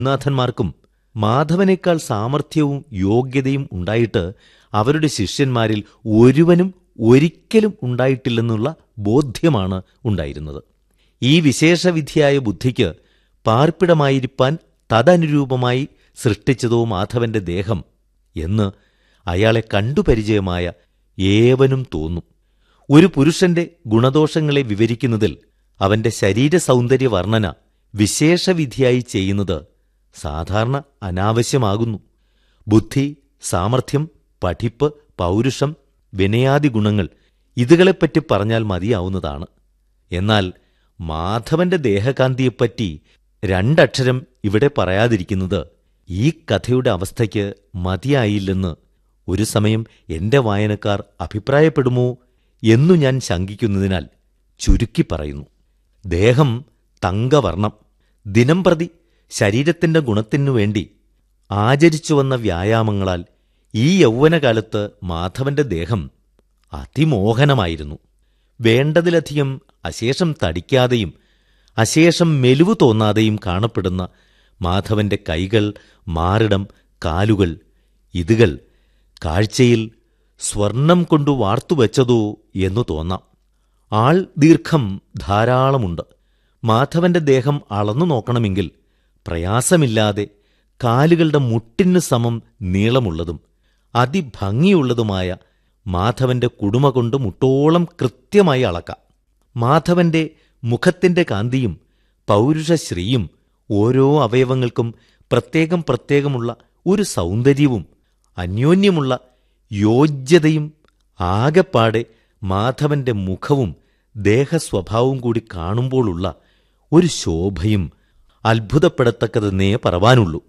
നാഥന്മാർക്കും മാധവനേക്കാൾ സാമർഥ്യവും യോഗ്യതയും ഉണ്ടായിട്ട് അവരുടെ ശിഷ്യന്മാരിൽ ഒരുവനും ഒരിക്കലും ഉണ്ടായിട്ടില്ലെന്നുള്ള ബോധ്യമാണ് ഉണ്ടായിരുന്നത് ഈ വിശേഷവിധിയായ ബുദ്ധിക്ക് പാർപ്പിടമായിരിക്കാൻ തദനുരൂപമായി സൃഷ്ടിച്ചതോ മാധവന്റെ ദേഹം എന്ന് അയാളെ കണ്ടുപരിചയമായ ഏവനും തോന്നും ഒരു പുരുഷന്റെ ഗുണദോഷങ്ങളെ വിവരിക്കുന്നതിൽ അവന്റെ ശരീര സൗന്ദര്യ വർണ്ണന വിശേഷവിധിയായി ചെയ്യുന്നത് സാധാരണ അനാവശ്യമാകുന്നു ബുദ്ധി സാമർഥ്യം പഠിപ്പ് പൗരുഷം വിനയാദി ഗുണങ്ങൾ ഇതുകളെപ്പറ്റി പറഞ്ഞാൽ മതിയാവുന്നതാണ് എന്നാൽ മാധവന്റെ ദേഹകാന്തിയെപ്പറ്റി രണ്ടക്ഷരം ഇവിടെ പറയാതിരിക്കുന്നത് ഈ കഥയുടെ അവസ്ഥയ്ക്ക് മതിയായില്ലെന്ന് ഒരു സമയം എന്റെ വായനക്കാർ അഭിപ്രായപ്പെടുമോ എന്നു ഞാൻ ശങ്കിക്കുന്നതിനാൽ ചുരുക്കി പറയുന്നു ദേഹം തങ്കവർണം ദിനംപ്രതി ശരീരത്തിന്റെ ഗുണത്തിനു വേണ്ടി ആചരിച്ചു വന്ന വ്യായാമങ്ങളാൽ ഈ യൗവനകാലത്ത് മാധവന്റെ ദേഹം അതിമോഹനമായിരുന്നു വേണ്ടതിലധികം അശേഷം തടിക്കാതെയും അശേഷം മെലിവു തോന്നാതെയും കാണപ്പെടുന്ന മാധവന്റെ കൈകൾ മാറിടം കാലുകൾ ഇതുകൾ കാഴ്ചയിൽ സ്വർണം കൊണ്ടു വാർത്തുവെച്ചതോ എന്നു തോന്നാം ആൾ ദീർഘം ധാരാളമുണ്ട് മാധവന്റെ ദേഹം അളന്നു നോക്കണമെങ്കിൽ പ്രയാസമില്ലാതെ കാലുകളുടെ മുട്ടിന് സമം നീളമുള്ളതും അതിഭംഗിയുള്ളതുമായ മാധവന്റെ കുടുമ കൊണ്ട് മുട്ടോളം കൃത്യമായി അളക്കാം മാധവന്റെ മുഖത്തിന്റെ കാന്തിയും പൗരുഷശ്രീയും ഓരോ അവയവങ്ങൾക്കും പ്രത്യേകം പ്രത്യേകമുള്ള ഒരു സൗന്ദര്യവും അന്യോന്യമുള്ള യോജ്യതയും ആകെപ്പാടെ മാധവന്റെ മുഖവും ദേഹസ്വഭാവവും കൂടി കാണുമ്പോഴുള്ള ഒരു ശോഭയും അത്ഭുതപ്പെടത്തക്കതെന്നേ പറവാനുള്ളൂ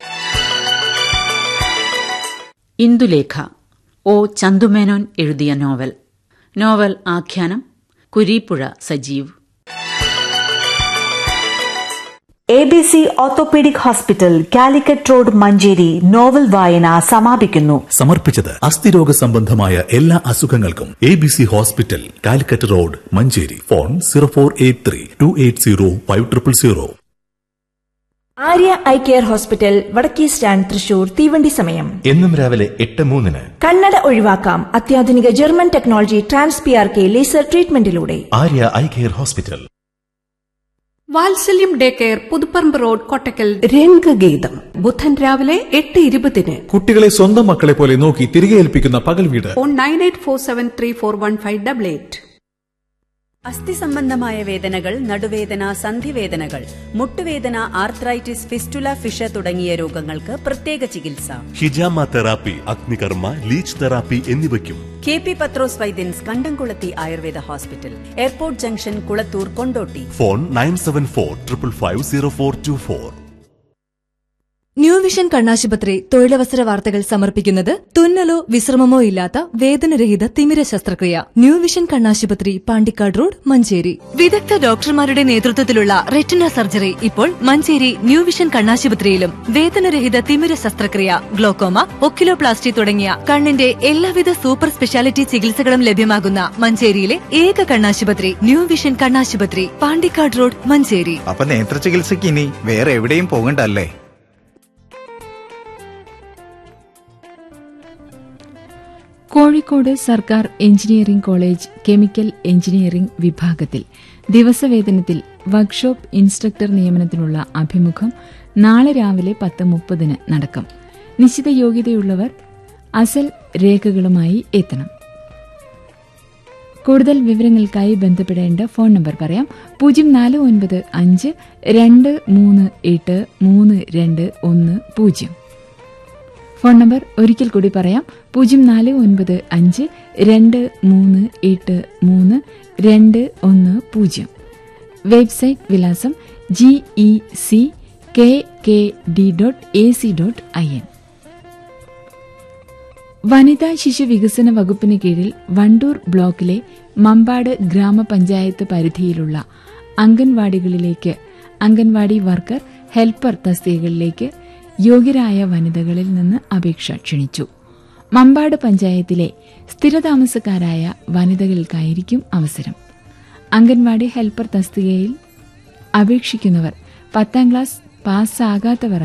ഇന്ദുലേഖ ഒ ചന്തുമേനോൻ എഴുതിയ നോവൽ നോവൽ ആഖ്യാനം Kureeppuzha Sajeev A B C orthopaedic hospital Calicut road Manjeri novel വായന സമാപിക്കുന്നു സമർപ്പിച്ചത് അസ്ഥിരോഗ സംബന്ധമായ എല്ലാ അസുഖങ്ങൾക്കും A B C hospital Calicut road Manjeri phone zero four eight three two eight zero five triple zero Arya eye care hospital വടക്കേ സ്റ്റാൻഡ് തൃശൂർ തീവണ്ടി സമയം എന്നും രാവിലെ എട്ട് മൂന്നിന് കണ്ണട ഒഴിവാക്കാം അത്യാധുനിക German technology trans P R K laser ട്രീറ്റ്മെന്റിലൂടെ Arya eye care hospital Vatsalyam day care Puthuparamba road Kottakkal രംഗഗീതം ബുധൻ രാവിലെ എട്ട് ഇരുപതിന് കുട്ടികളെ സ്വന്തം മക്കളെ പോലെ നോക്കി തിരികെ ഏൽപ്പിക്കുന്ന പകൽ വീട് phone nine eight four seven three four one five double eight അസ്ഥി സംബന്ധമായ വേദനകൾ നടുവേദന സന്ധിവേദനകൾ മുട്ടുവേദന ആർത്രൈറ്റിസ് ഫിസ്റ്റുല ഫിഷ തുടങ്ങിയ രോഗങ്ങൾക്ക് പ്രത്യേക ചികിത്സ ഹിജാമ തെറാപ്പി അഗ്നികർമ്മ ലീച്ച് തെറാപ്പി എന്നിവയ്ക്കും കെ പി പത്രോസ് വൈദ്യൻസ് കണ്ടംകുളത്തി Ayurveda hospital airport junction Kulathur Kondotty phone nine seven four triple five zero four two four new vision കണ്ണാശുപത്രി തൊഴിലവസര വാർത്തകൾ സമർപ്പിക്കുന്നത് തുന്നലോ വിശ്രമമോ ഇല്ലാത്ത വേദനരഹിത തിമിര ശസ്ത്രക്രിയ ന്യൂ വിഷൻ കണ്ണാശുപത്രി പാണ്ടിക്കാട് റോഡ് മഞ്ചേരി വിദഗ്ധ ഡോക്ടർമാരുടെ നേതൃത്വത്തിലുള്ള റെറ്റിന സർജറി ഇപ്പോൾ മഞ്ചേരി ന്യൂ വിഷൻ കണ്ണാശുപത്രിയിലും വേദനരഹിത തിമിര ശസ്ത്രക്രിയ ഗ്ലോക്കോമ ഒക്കിലോപ്ലാസ്റ്റി തുടങ്ങിയ കണ്ണിന്റെ എല്ലാവിധ സൂപ്പർ സ്പെഷ്യാലിറ്റി ചികിത്സകളും ലഭ്യമാകുന്ന മഞ്ചേരിയിലെ ഏക കണ്ണാശുപത്രി ന്യൂ വിഷൻ കണ്ണാശുപത്രി പാണ്ടിക്കാട് റോഡ് മഞ്ചേരി അപ്പൊ നേത്ര ചികിത്സയ്ക്ക് ഇനി വേറെ എവിടെയും പോകണ്ടല്ലേ കോഴിക്കോട് സർക്കാർ എഞ്ചിനീയറിംഗ് കോളേജ് കെമിക്കൽ എഞ്ചിനീയറിംഗ് വിഭാഗത്തിൽ ദിവസവേതനത്തിൽ വർക്ക്ഷോപ്പ് ഇൻസ്ട്രക്ടർ നിയമനത്തിനുള്ള അഭിമുഖം നാളെ രാവിലെ പത്ത് മുപ്പതിന് നടക്കും നിശ്ചിത യോഗ്യതയുള്ളവർ അസൽ രേഖകളുമായി എത്തണം കൂടുതൽ വിവരങ്ങൾക്കായി ബന്ധപ്പെടേണ്ട ഫോൺ നമ്പർ പറയാം പൂജ്യം നാല് ഒൻപത് അഞ്ച് രണ്ട് മൂന്ന് എട്ട് മൂന്ന് രണ്ട് ഒന്ന് പൂജ്യം ഫോൺ നമ്പർ ഒരിക്കൽ കൂടി പറയാം പൂജ്യം നാല് ഒൻപത് അഞ്ച് രണ്ട് മൂന്ന് എട്ട് മൂന്ന് രണ്ട് ഒന്ന് പൂജ്യം വെബ്സൈറ്റ് വിലാസം G E C K K D dot A C dot I N വനിതാ ശിശു വികസന വകുപ്പിന് കീഴിൽ വണ്ടൂർ ബ്ലോക്കിലെ മമ്പാട് ഗ്രാമപഞ്ചായത്ത് പരിധിയിലുള്ള അംഗൻവാടികളിലേക്ക് അംഗൻവാടി വർക്കർ ഹെൽപ്പർ തസ്തികകളിലേക്ക് യോഗ്യരായ വനിതകളിൽ നിന്ന് അപേക്ഷ ക്ഷണിച്ചു മമ്പാട് പഞ്ചായത്തിലെ സ്ഥിരതാമസക്കാരായ വനിതകൾക്കായിരിക്കും അവസരം അംഗൻവാടി ഹെൽപ്പർ തസ്തികയിൽ അപേക്ഷിക്കുന്നവർ പത്താം ക്ലാസ് പാസ്സാകാത്തവർ